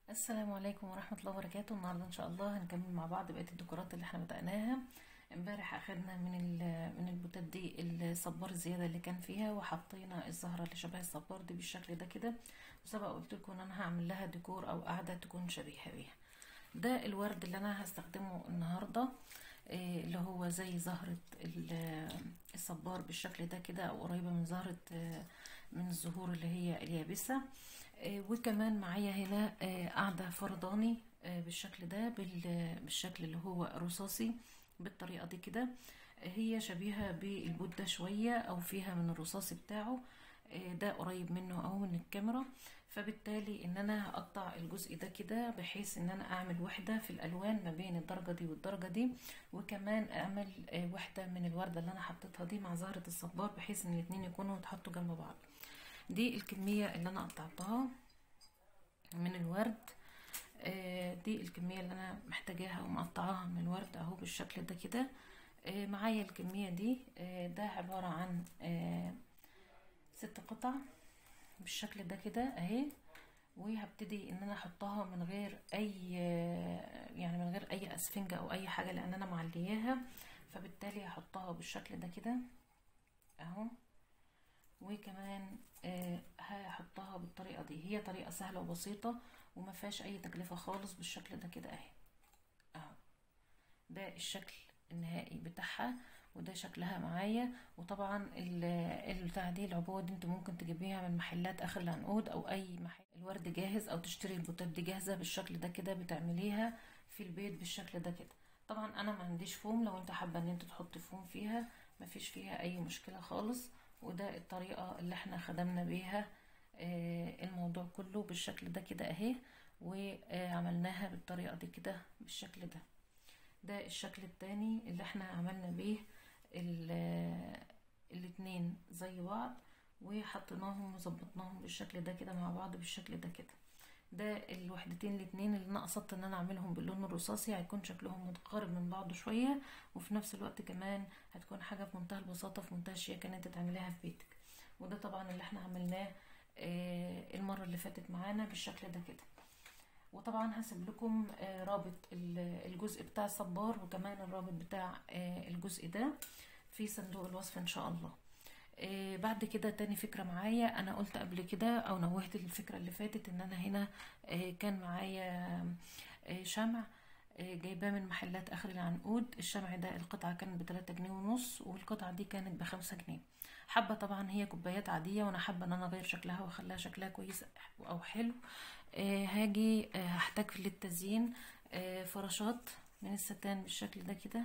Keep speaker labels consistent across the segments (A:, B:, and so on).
A: السلام عليكم ورحمة الله وبركاته النهاردة ان شاء الله هنكمل مع بعض بقية الديكورات اللي احنا بدأناها امبارح اخدنا من ال- من البوتات دي الصبار الزيادة اللي كان فيها وحطينا الزهرة اللي شبه الصبار دي بالشكل ده كده وسبق قلت لكم ان انا هعمل لها ديكور او قاعدة تكون شبيهة بيها ده الورد اللي انا هستخدمه النهاردة إيه اللي هو زي زهرة ال- الصبار بالشكل ده كده او قريبة من زهرة آه، من الزهور اللي هي اليابسة آه، وكمان معايا هنا آه، قاعدة فرداني آه، بالشكل ده بال- بالشكل اللي هو رصاصي بالطريقة دي كده آه، هي شبيهة بالبودة شوية أو فيها من الرصاصي بتاعه آه، ده قريب منه أو من الكاميرا فبالتالي ان انا هقطع الجزء ده كده بحيث ان انا اعمل وحدة في الالوان ما بين الدرجة دي والدرجة دي وكمان اعمل آه، وحدة من الوردة اللي انا حطيتها دي مع زهرة الصبار بحيث ان الاتنين يكونوا اتحطوا جنب بعض دي الكمية اللي انا قطعتها من الورد آه، دي الكمية اللي انا محتاجاها ومقطعاها من الورد اهو بالشكل ده كده آه، معايا الكمية دي آه، ده عبارة عن آه، ست قطع بالشكل ده كده اهي وهبتدي ان انا احطها من غير اي يعني من غير اي اسفنجة او اي حاجة لان انا معلياها فبالتالي هحطها بالشكل ده كده اهو وكمان آه هحطها بالطريقة دي هي طريقة سهلة وبسيطة وما فيهاش اي تكلفة خالص بالشكل ده كده اهي اهو ده الشكل النهائي بتاعها وده شكلها معايا وطبعا ال- البتاع دي العبوه دي انتوا ممكن تجيبيها من محلات اخر العنقود او اي محل الورد جاهز او تشتري البوتات دي جاهزه بالشكل ده كده بتعمليها في البيت بالشكل ده كده طبعا انا ما عنديش فوم لو انت حابه ان انت تحطي فوم فيها ما فيش فيها اي مشكله خالص وده الطريقه اللي احنا خدمنا بيها آه، الموضوع كله بالشكل ده كده اهي وعملناها بالطريقه دي كده بالشكل ده ده الشكل التاني اللي احنا عملنا بيه ال- الاتنين زي بعض وحطيناهم وظبطناهم بالشكل ده كده مع بعض بالشكل ده كده ده الوحدتين الاتنين اللي انا قصدت ان انا اعملهم باللون الرصاصي هيكون شكلهم متقارب من بعضه شوية وفي نفس الوقت كمان هتكون حاجة في منتهى البساطة في منتهى الشياكة ان انت تعمليها في بيتك وده طبعا اللي احنا عملناه آه، المرة اللي فاتت معانا بالشكل ده كده وطبعا هسيب لكم آه، رابط ال- الجزء بتاع الصبار وكمان الرابط بتاع آه، الجزء ده في صندوق الوصف ان شاء الله آه، بعد كده تاني فكرة معايا انا قلت قبل كده او نوهت الفكرة اللي فاتت ان انا هنا آه، كان معايا آه، شمع آه، جايباه من محلات اخر العنقود الشمع ده القطعة كانت بتلاتة جنيه ونص والقطعة دي كانت بخمسة جنيه حابة طبعا هي كوبايات عادية وانا حابة ان انا اغير شكلها واخليها شكلها كويس او حلو آه، هاجي آه، هحتاج للتزيين آه، فراشات من الستان بالشكل ده كده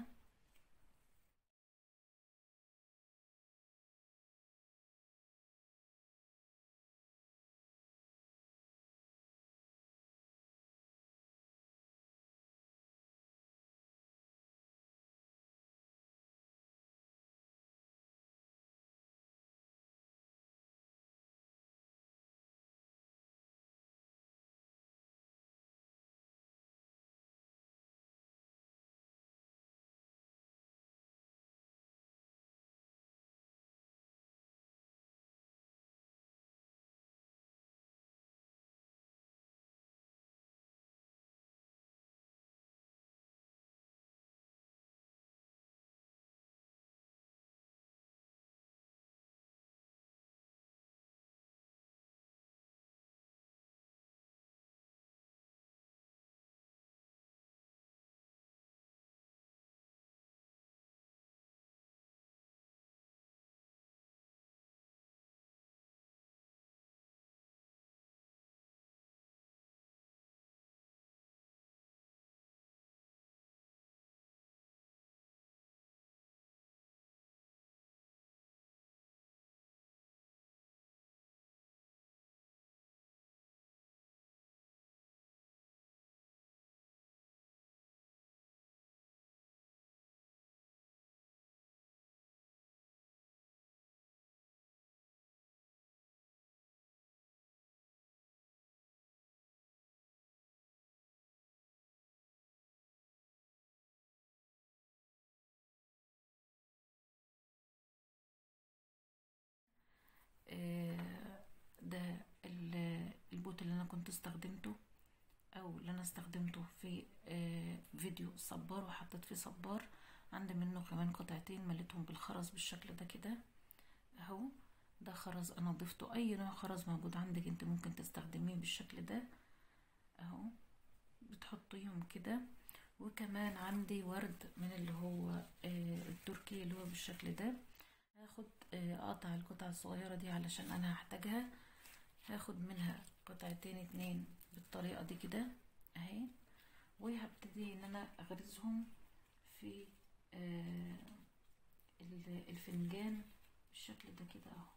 A: آه، ده ال- البوت اللي انا كنت استخدمته او اللي انا استخدمته في آه فيديو الصبار وحطيت فيه صبار عندي منه كمان قطعتين مليتهم بالخرز بالشكل ده كده اهو ده خرز انا ضفته اي نوع خرز موجود عندك انت ممكن تستخدميه بالشكل ده اهو بتحطيهم كده وكمان عندي ورد من اللي هو آه التركي اللي هو بالشكل ده هاخد آه اقطع القطع الصغيرة دي علشان انا هحتاجها هاخد منها قطعتين اتنين بالطريقة دي كده اهي وهبتدي ان انا اغرزهم في آه الفنجان بالشكل ده كده اهو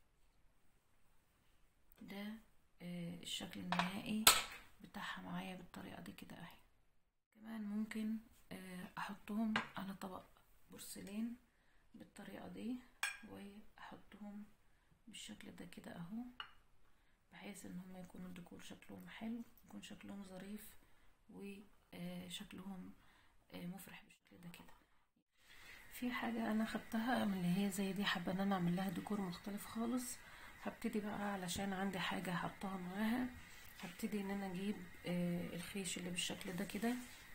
A: ده آه الشكل النهائي بتاعها معايا بالطريقة دي كده اهي كمان ممكن آه احطهم على طبق بورسلين بالطريقة دي واحطهم بالشكل ده كده اهو بحيث ان هم يكونوا الديكور شكلهم حلو يكون شكلهم ظريف وشكلهم مفرح بالشكل ده كده في حاجة انا خدتها من اللي هي زي دي حابة ان انا اعمل لها ديكور مختلف خالص هبتدي بقى علشان عندي حاجة حطها معاها هبتدي ان انا اجيب الخيش اللي بالشكل ده كده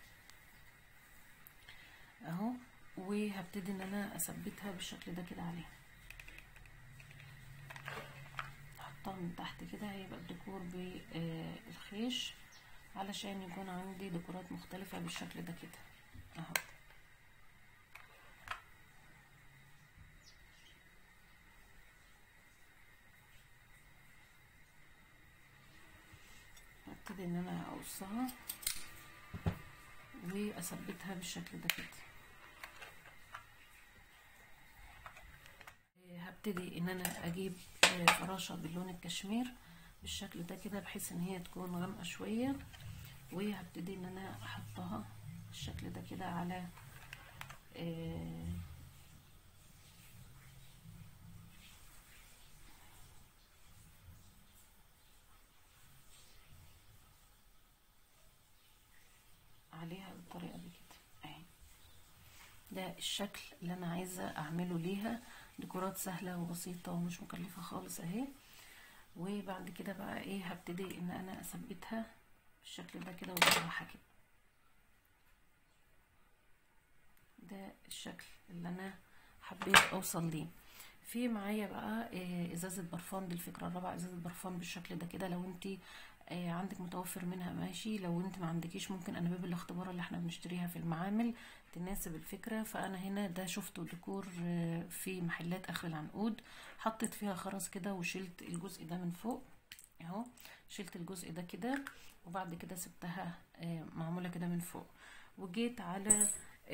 A: اهو وهبتدي ان انا اثبتها بالشكل ده كده عليها احطها من تحت كده هيبقى الديكور بالخيش علشان يكون عندي ديكورات مختلفة بالشكل ده كده اهو هبتدي ان انا اقصها واثبتها بالشكل ده كده هبتدي ان انا اجيب فراشة باللون الكشمير بالشكل ده كده بحيث ان هي تكون غامقة شوية وهبتدي ان انا احطها بالشكل ده كده على عليها بالطريقة دي كده اهي ده الشكل اللي انا عايزة اعمله ليها ديكورات سهلة وبسيطة ومش مكلفة خالص اهي وبعد كده بقى ايه هبتدي ان انا اثبتها بالشكل ده كده وبالراحة كده ده الشكل اللي انا حبيت اوصل ليه في معايا بقى إيه ازازة برفان دي الفكرة الرابعة ازازة برفان بالشكل ده كده لو انت إيه عندك متوفر منها ماشي لو انت ما عندكيش ممكن انابيب الاختبار اللي احنا بنشتريها في المعامل تناسب الفكرة فانا هنا ده شفته ديكور في محلات اخر العنقود حطيت فيها خرز كده وشلت الجزء ده من فوق اهو شلت الجزء ده كده وبعد كده سبتها معمولة كده من فوق وجيت على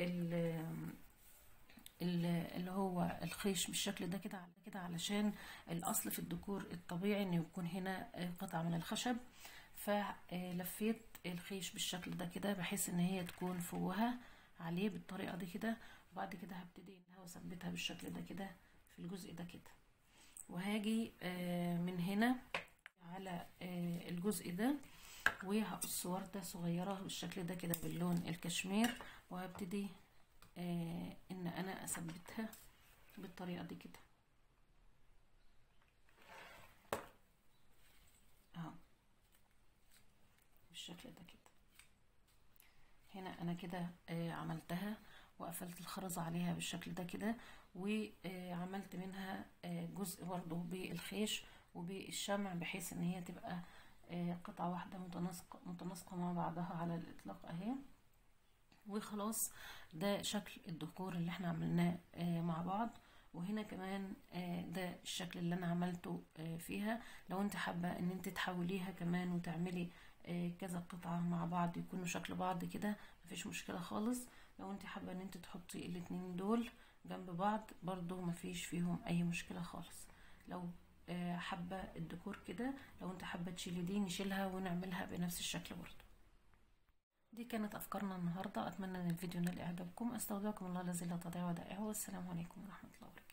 A: اللي هو الخيش بالشكل ده كده على كده علشان الاصل في الديكور الطبيعي ان يكون هنا قطعة من الخشب فلفيت الخيش بالشكل ده كده بحيث ان هي تكون فوهة عليه بالطريقة دي كده وبعد كده هبتدي ان هو اثبتها بالشكل ده كده في الجزء ده كده وهاجي من هنا على الجزء ده وهقص وردة صغيرة بالشكل ده كده باللون الكشمير وهبتدي آه ان انا اثبتها بالطريقه دي كده اهو بالشكل ده كده هنا انا كده آه عملتها وقفلت الخرز عليها بالشكل ده كده وعملت منها آه جزء برضه بالخيش وبالشمع بحيث ان هي تبقى قطعه واحده متناسقه متناسقه مع بعضها على الاطلاق اهي وخلاص ده شكل الديكور اللي احنا عملناه آه مع بعض وهنا كمان آه ده الشكل اللي انا عملته آه فيها لو انت حابة ان انت تحوليها كمان وتعملي كذا قطعة مع بعض يكونوا شكل بعض كده مفيش مشكلة خالص لو انت حابة ان انت تحطي الاتنين دول جنب بعض برضو مفيش فيهم اي مشكلة خالص لو حابة الديكور كده لو انت حابة تشيلي دي نشيلها ونعملها بنفس الشكل برضو دي كانت أفكارنا النهاردة أتمنى أن الفيديو نال إعجابكم أستودعكم الله الذي لا تضيع ودائعه والسلام عليكم ورحمة الله وبركاته